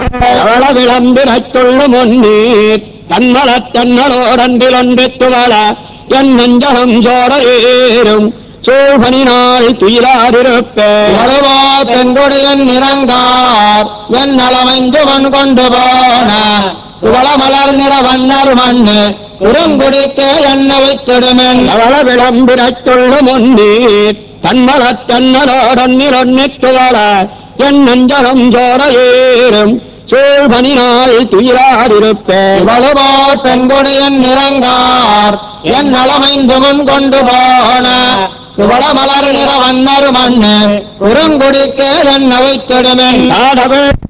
அவள விளம்பினைத் துள்ளும் முன்னீர் தன்மலத் தன்னலோடன்றிலொன்றித்துவள என் நெஞ்சகம் சோர ஏறும் சோழனினால் துயிலாதிருப்பேன் வலுவோ பெண்கொடியன் நிறங்கார் என் நலமைந்துவன் கொண்டு போன குவளமலர் நிற வண்ணர் மண்ணு குறுங்குடிக்கு என்ன வைத்திடுமென் அவள விளம்பினைத் துள்ளும் முன்னீர் தன்மலத் தன்னலோடன்றிலொன்றித்துவள என் நெஞ்சகம் சோர ஏறும் சோழ்பனினால் துயிலாதிருப்பேன் வலுவோ பெண்கொடியன் நிறங்கார் என் நலமைந்துவன் கொண்டு போன குவளமலர் நிற வண்ணர் மண்ணு குறுங்குடிக்கு என்ன வைத்திடுமென் நாடவே